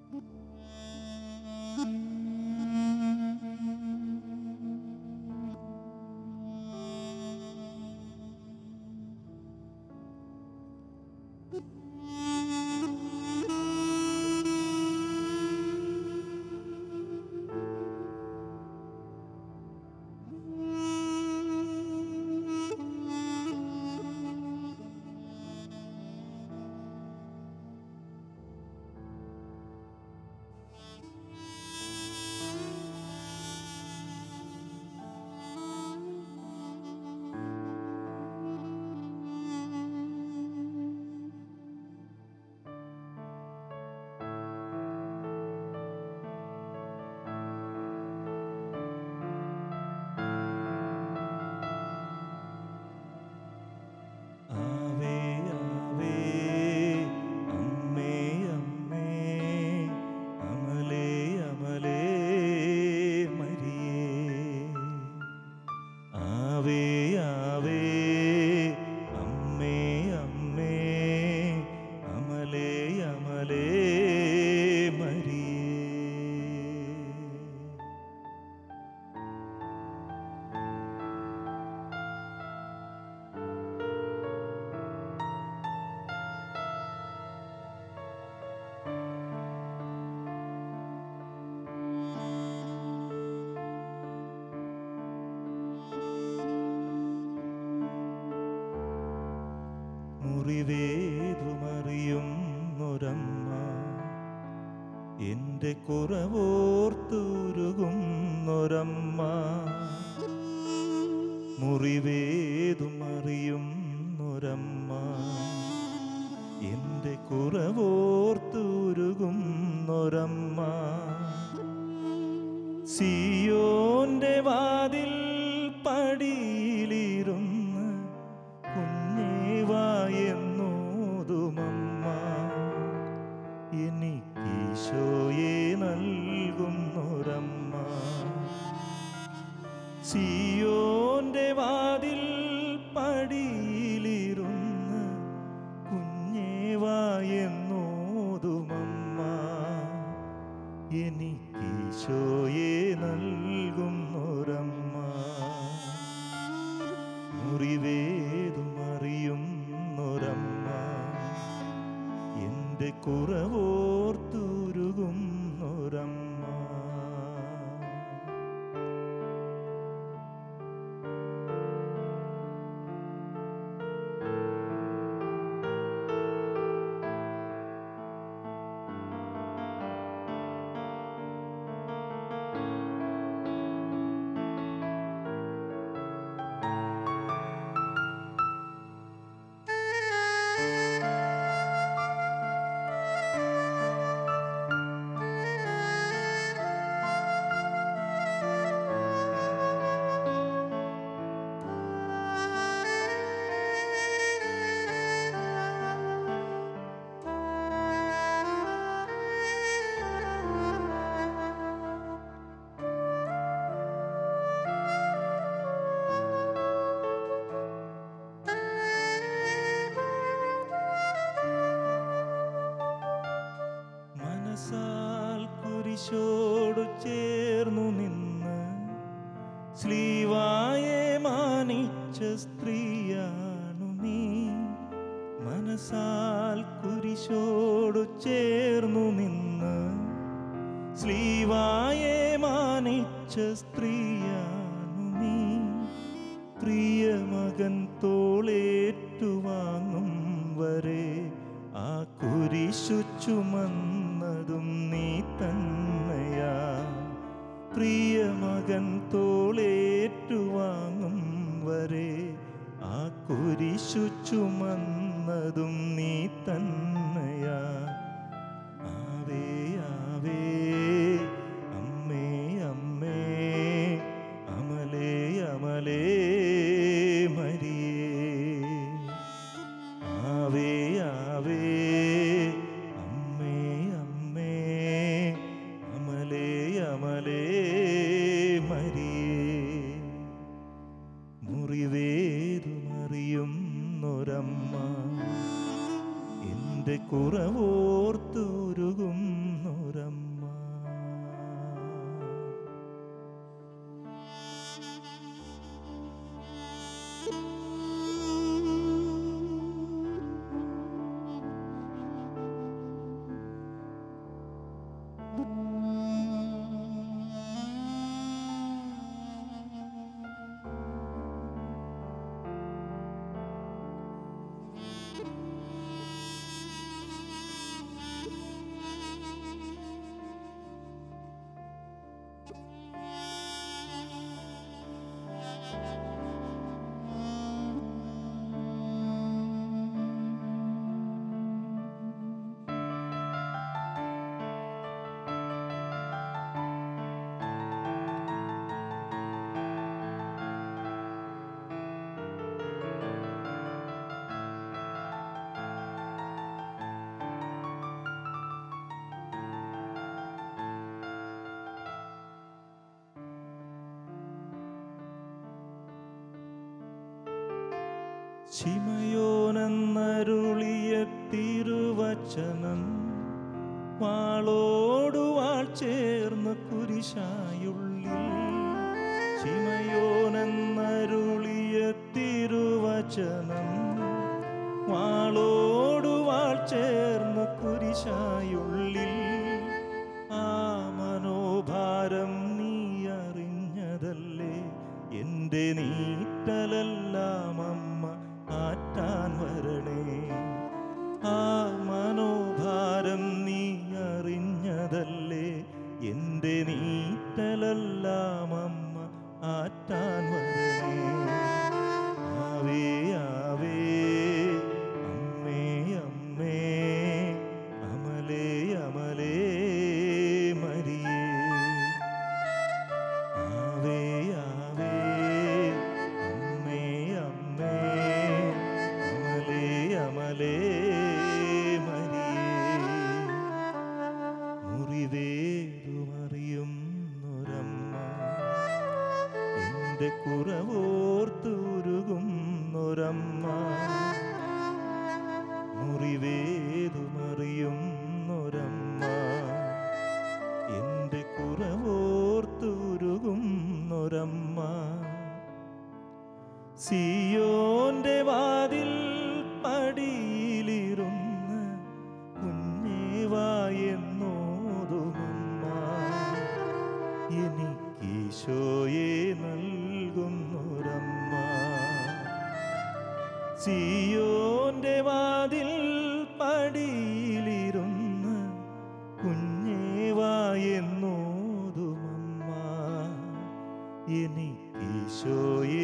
ആവേ ആവേ അമ്മേ അമ്മേ അമലേ അമലേ മരിയേ ആവേ ആവേ അമ്മേ അമ്മേ അമലേ അമലേ മരിയേ മുറിവേതുമറിയുന്നൊരമ്മ എൻ്റെ കുറവോർത്തുരുകുന്നൊരമ്മ മുറിവേതുമറിയുന്നൊരമ്മ എൻ്റെ കുറവോർത്തുരുകുന്നൊരമ്മ സിയോന്റെ വാതിൽ പടിയിലിരുന്ന് കുഞ്ഞേവായെന്നോതുമമ്മ എനിക്കീശോയെ നൽകുന്നൊരമ്മ സിയോന്റെ വാതിൽ പടിയിലിരുന്ന് കുഞ്ഞേവായെന്നോതുമമ്മ എനിക്കീശോയെ നൽകുന്നൊരമ്മ മുറിവേതുമറിയുന്നൊരമ്മ എൻ്റെ കുറവോർത്തുരുകുന്നൊരമ്മ മനസാൽ കുരിശോടു ചേർന്നു നിന്ന് സ്ലീവായെ മാനിച്ച സ്ത്രീയാണു നീ മനസാൽ കുരിശോടു ചേർന്നു നിന്ന് സ്ലീവായെ മാനിച്ച സ്ത്രീയാണു നീ പ്രിയ മകൻ തോളേറ്റുവാങ്ങും വരെ ആ കുരിശു ചുമന്നതും നീ തന്നെയാ പ്രിയ മകൻ തോളേറ്റുവാങ്ങും വരെ ആ കുരിശു ചുമന്നതും നീ തന്നെയാ ആവേ ആവേ അമ്മേ അമ്മേ അമലേ അമലേ മരിയേ ആവേ ആവേ അമ്മേ അമ്മേ അമലേ അമലേ മരിയേ മുറിവേതുമറിയുന്നൊരമ്മ എൻ്റെ കുറവോർത്തുരുകുന്നൊരമ്മ ശിമയോനെന്നരുളിയ തിരുവചനം വാളോടു വാൾ ചേർന്ന് കുരിശായുള്ളിൽ ശിമയോനെന്നരുളിയ തിരുവചനം വാളോടു വാൾ ചേർന്ന് കുരിശായുള്ളിൽ ആ മനോഭാരം നീ അറിഞ്ഞതല്ലേ എൻ്റെ നീറ്റലെല്ലാം അമ്മ ആറ്റാൻ വരണേ ആ മനോഭാരം നീ അറിഞ്ഞതല്ലേ എൻ്റെ നീറ്റലെല്ലാം അമ്മ ആറ്റാൻ വരണേ ആവേ ആവേ അമ്മേ അമ്മേ അമലേ അമലേ മരിയേ ആവേ ആവേ അമ്മേ അമ്മേ അമലേ അമലേ മരിയേ മുറിവേതുമറിയുന്നൊരമ്മ എൻ്റെ കുറവോർത്തുരുകുന്നൊരമ്മ മുറിവേതുമറിയുന്നൊരമ്മ എൻ്റെ കുറവോർത്തുരുകുന്നൊരമ്മ സിയോന്റെ വാതിൽ പടിയിലിരുന്ന് കുഞ്ഞേവായെന്നോതുമമ്മ എനിക്കീശോയെ നൽകുന്നൊരമ്മ സിയോന്റെ വാതിൽ പടിയിലിരുന്ന് കുഞ്ഞേവായെന്നോതുമമ്മ എനിക്കീശോയെ